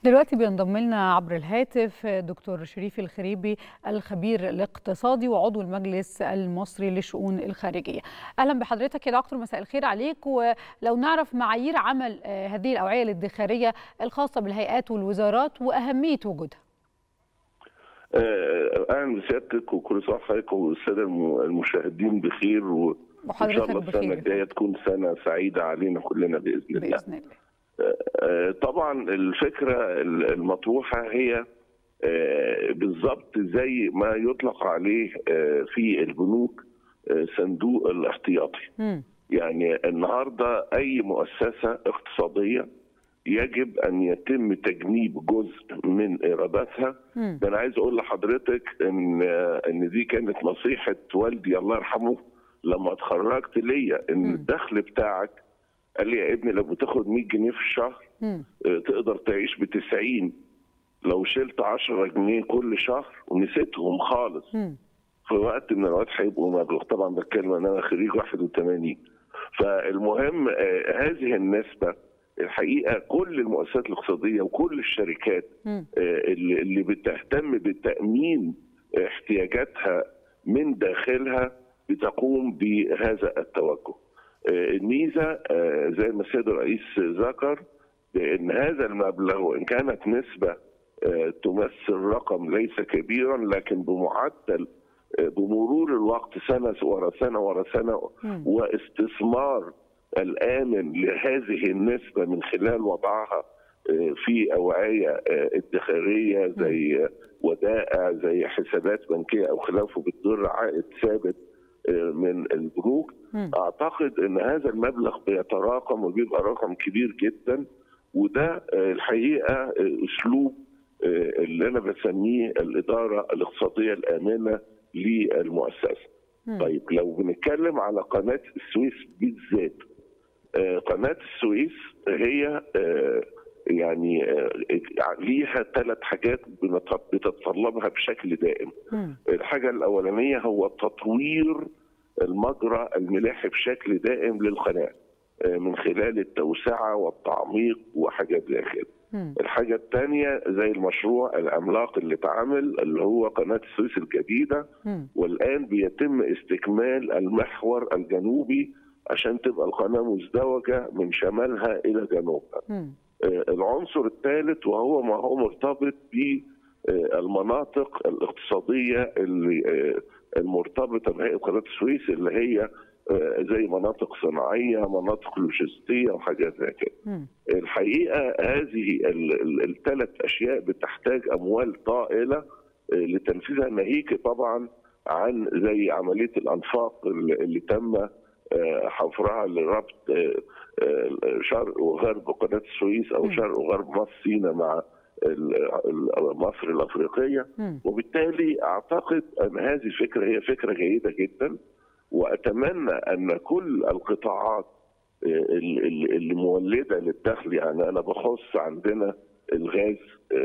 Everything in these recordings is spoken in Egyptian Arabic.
دلوقتي بينضم لنا عبر الهاتف دكتور شريف الخريبي الخبير الاقتصادي وعضو المجلس المصري للشؤون الخارجيه. اهلا بحضرتك يا دكتور مساء الخير عليك ولو نعرف معايير عمل هذه الاوعيه الادخاريه الخاصه بالهيئات والوزارات واهميه وجودها. اهلا بسيادتك وكل سنه وحضرتك والساده المشاهدين بخير و... وان شاء الله السنه الجايه تكون سنه سعيده علينا كلنا باذن الله. باذن الله. طبعا الفكره المطروحه هي بالضبط زي ما يطلق عليه في البنوك صندوق الاحتياطي يعني النهارده اي مؤسسه اقتصاديه يجب ان يتم تجنيب جزء من ايراداتها ده انا عايز اقول لحضرتك ان ان دي كانت نصيحه والدي الله يرحمه لما اتخرجت ليا ان الدخل بتاعك قال لي يا ابني لو بتاخد 100 جنيه في الشهر تقدر تعيش ب 90 لو شلت 10 جنيه كل شهر ونسيتهم خالص في وقت من الاوقات هيبقوا مبلغ طبعا بتكلم ان انا خريج 81 فالمهم هذه النسبه الحقيقه كل المؤسسات الاقتصاديه وكل الشركات اللي بتهتم بتامين احتياجاتها من داخلها بتقوم بهذا التوجه. الميزه زي ما السيد الرئيس ذكر بان هذا المبلغ وان كانت نسبه تمثل رقم ليس كبيرا لكن بمعدل بمرور الوقت سنه ورا سنه ورا سنه واستثمار الامن لهذه النسبه من خلال وضعها في اوعيه ادخاريه زي ودائع زي حسابات بنكيه او خلافه بتدر عائد ثابت من البنوك اعتقد ان هذا المبلغ بيتراكم وبيبقى رقم كبير جدا وده الحقيقه اسلوب اللي انا بسميه الاداره الاقتصاديه الامنه للمؤسسه. طيب لو بنتكلم على قناه السويس بالذات قناه السويس هي يعني ليها ثلاث حاجات بتتطلبها بشكل دائم. الحاجه الاولانيه هو تطوير المجرى الملاحي بشكل دائم للقناه من خلال التوسعه والتعميق وحاجات زي كده. الحاجة الثانية زي المشروع العملاق اللي اتعمل اللي هو قناة السويس الجديدة والآن بيتم استكمال المحور الجنوبي عشان تبقى القناة مزدوجة من شمالها إلى جنوبها. العنصر الثالث وهو ما هو مرتبط بالمناطق الاقتصادية اللي المرتبطة بهيئة قناة السويس اللي هي زي مناطق صناعيه، مناطق لوجستيه وحاجات زي كده. الحقيقه هذه الثلاث اشياء بتحتاج اموال طائله لتنفيذها ناهيك طبعا عن زي عمليه الانفاق اللي تم حفرها لربط شرق وغرب قناه السويس او شرق وغرب مصر سينا مع مصر الافريقيه وبالتالي اعتقد ان هذه الفكره هي فكره جيده جدا واتمنى ان كل القطاعات اللي مولده للدخل يعني انا بخص عندنا الغاز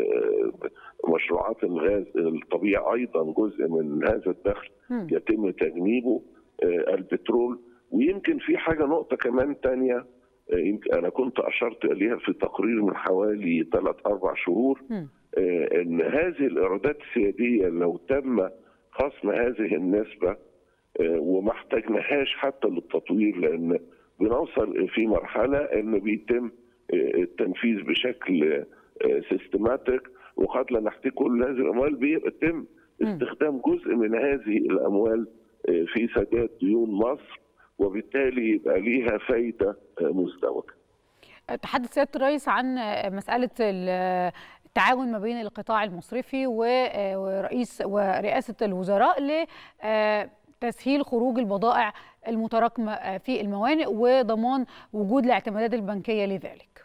مشروعات الغاز الطبيعي ايضا جزء من هذا الدخل يتم تجنيبه البترول ويمكن في حاجه نقطه كمان ثانيه يمكن انا كنت اشرت اليها في تقرير من حوالي ثلاث اربع شهور ان هذه الايرادات السياديه لو تم خصم هذه النسبه وما احتاجناهاش حتى للتطوير لان بنوصل في مرحله ان بيتم التنفيذ بشكل سيستماتيك وقد لا نحتاج كل هذه الاموال بيتم استخدام جزء من هذه الاموال في سداد ديون مصر وبالتالي يبقى ليها فايده مزدوجه. تحدث سياده الرئيس عن مساله التعاون ما بين القطاع المصرفي ورئيس ورئاسه الوزراء ل تسهيل خروج البضائع المتراكمه في الموانئ وضمان وجود الاعتمادات البنكيه لذلك.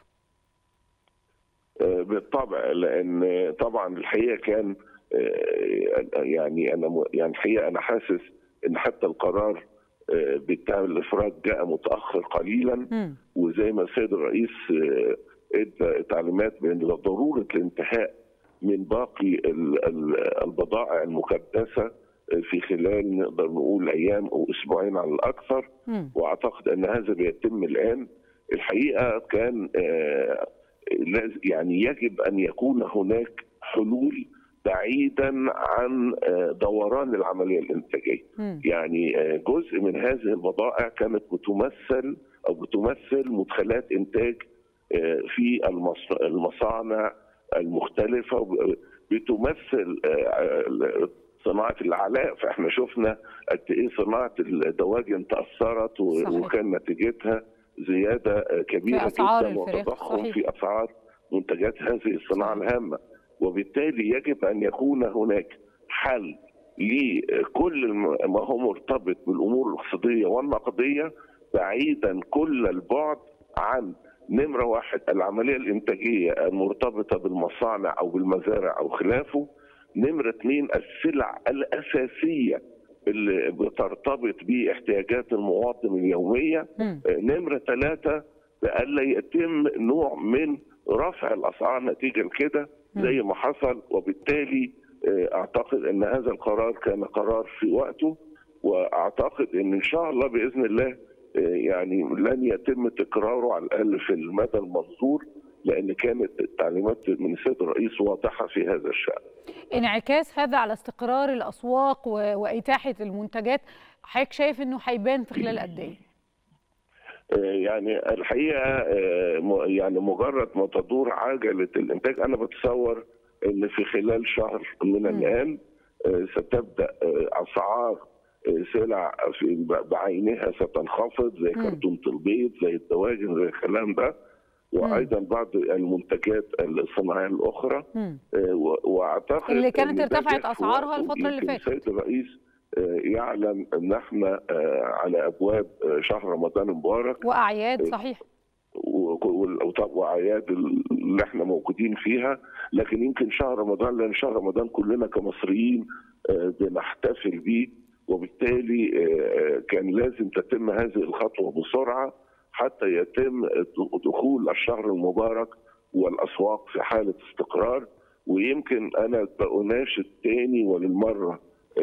بالطبع لان طبعا الحقيقه كان يعني انا يعني الحقيقه انا حاسس ان حتى القرار بتاع الافراج جاء متاخر قليلا م. وزي ما السيد الرئيس ادى تعليمات بان ضروره الانتهاء من باقي البضائع المكدسه في خلال نقدر نقول ايام او اسبوعين على الاكثر م. واعتقد ان هذا بيتم الان الحقيقه كان يعني يجب ان يكون هناك حلول بعيدا عن دوران العمليه الانتاجيه م. يعني جزء من هذه البضائع كانت بتمثل او بتمثل مدخلات انتاج في المصانع المختلفه بتمثل صناعه العلاء فاحنا شفنا قد ايه صناعه الدواجن تاثرت وكان نتيجتها زياده كبيره جدا وتضخم في اسعار منتجات هذه الصناعه الهامه وبالتالي يجب ان يكون هناك حل لكل ما هو مرتبط بالامور الاقتصاديه والنقديه بعيدا كل البعد عن نمره واحد العمليه الانتاجيه المرتبطه بالمصانع او بالمزارع او خلافه نمرة اثنين السلع الأساسية اللي بترتبط باحتياجات المواطن اليومية م. نمرة ثلاثة بألا يتم نوع من رفع الأسعار نتيجة لكده زي ما حصل وبالتالي أعتقد أن هذا القرار كان قرار في وقته وأعتقد أن إن شاء الله بإذن الله يعني لن يتم تكراره على الأقل في المدى المنظور لان كانت التعليمات من السيد الرئيس واضحه في هذا الشان. انعكاس هذا على استقرار الاسواق واتاحه المنتجات حضرتك شايف انه هيبان في خلال قد ايه؟ يعني الحقيقه يعني مجرد ما تدور عجله الانتاج انا بتصور ان في خلال شهر من الان ستبدا اسعار سلع في بعينها ستنخفض زي كرتونه البيض زي الدواجن زي الكلام ده وايضا بعض المنتجات الصناعيه الاخرى واعتقد اللي كانت ارتفعت اسعارها الفتره اللي فاتت السيد الرئيس يعلم ان احنا على ابواب شهر رمضان المبارك واعياد صحيح واعياد اللي احنا موجودين فيها لكن يمكن شهر رمضان لان شهر رمضان كلنا كمصريين بنحتفل بيه وبالتالي كان لازم تتم هذه الخطوه بسرعه حتى يتم دخول الشهر المبارك والاسواق في حاله استقرار ويمكن انا بأناشد تاني وللمره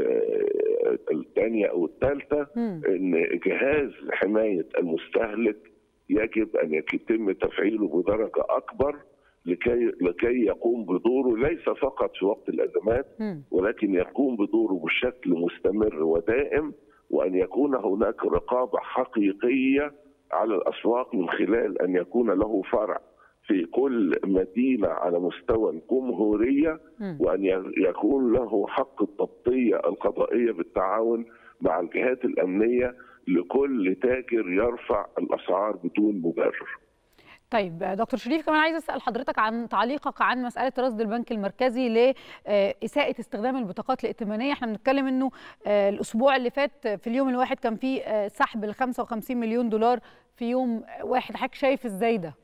الثانيه او الثالثه ان جهاز حمايه المستهلك يجب ان يتم تفعيله بدرجه اكبر لكي لكي يقوم بدوره ليس فقط في وقت الازمات ولكن يقوم بدوره بشكل مستمر ودائم وان يكون هناك رقابه حقيقيه على الاسواق من خلال ان يكون له فرع في كل مدينه على مستوى الجمهوريه وان يكون له حق التغطيه القضائيه بالتعاون مع الجهات الامنيه لكل تاجر يرفع الاسعار بدون مبرر. طيب دكتور شريف كمان عايز اسال حضرتك عن تعليقك عن مساله رصد البنك المركزي لاساءه استخدام البطاقات الائتمانيه احنا بنتكلم انه الاسبوع اللي فات في اليوم الواحد كان في سحب ل 55 مليون دولار في يوم واحد حضرتك شايف ازاي ده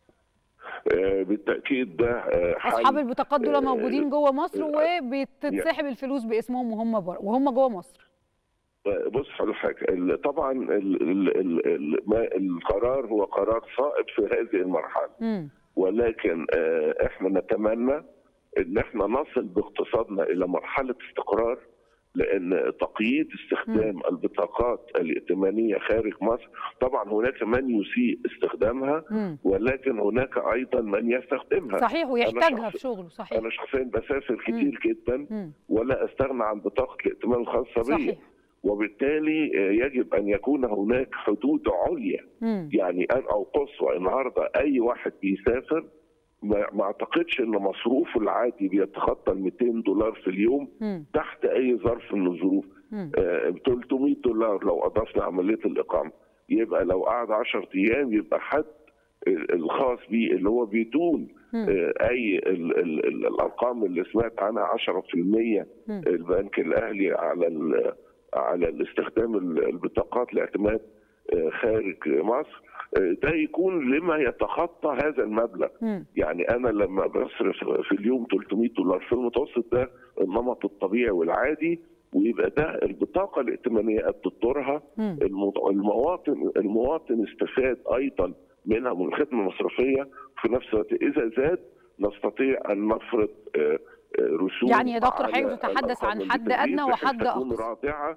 بالتاكيد ده اصحاب البطاقات دول موجودين جوه مصر وبتتسحب الفلوس باسمهم وهم بره وهم جوه مصر بص حضرتك طبعا ال ال ال القرار هو قرار صائب في هذه المرحله م. ولكن احنا نتمنى ان احنا نصل باقتصادنا الى مرحله استقرار لان تقييد استخدام م. البطاقات الائتمانيه خارج مصر طبعا هناك من يسيء استخدامها م. ولكن هناك ايضا من يستخدمها صحيح ويحتاجها في شغله صحيح انا شخصيا بسافر كتير جدا ولا استغنى عن بطاقه الائتمان الخاصه بي وبالتالي يجب ان يكون هناك حدود عليا م. يعني او قصوى النهارده اي واحد بيسافر ما اعتقدش ان مصروفه العادي بيتخطى ال 200 دولار في اليوم م. تحت اي ظرف من الظروف آه 300 دولار لو اضفنا عمليه الاقامه يبقى لو قعد 10 ايام يبقى حد الخاص بيه اللي هو بدون آه اي ال ال ال الارقام اللي سمعت عنها 10% البنك الاهلي على على الاستخدام البطاقات الاعتماد خارج مصر ده يكون لما يتخطى هذا المبلغ م. يعني انا لما بصرف في اليوم 300 دولار في المتوسط ده النمط الطبيعي والعادي ويبقى ده البطاقه الائتمانيه بتضطرها المواطن المواطن استفاد ايضا منها من الخدمه المصرفيه في نفس الوقت اذا زاد نستطيع ان نفرض رسوم يعني يا دكتور حضرتك تتحدث عن حد ادنى وحد اقصى رادعه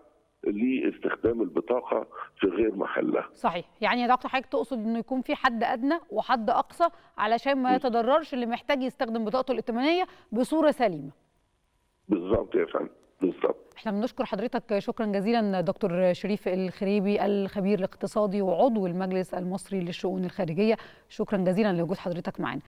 لاستخدام البطاقه في غير محلها. صحيح، يعني يا دكتور حضرتك تقصد انه يكون في حد ادنى وحد اقصى علشان ما يتضررش اللي محتاج يستخدم بطاقته الائتمانيه بصوره سليمه. بالظبط يا فندم، بالظبط. احنا بنشكر حضرتك شكرا جزيلا دكتور شريف الخريبي الخبير الاقتصادي وعضو المجلس المصري للشؤون الخارجيه، شكرا جزيلا لوجود حضرتك معنا.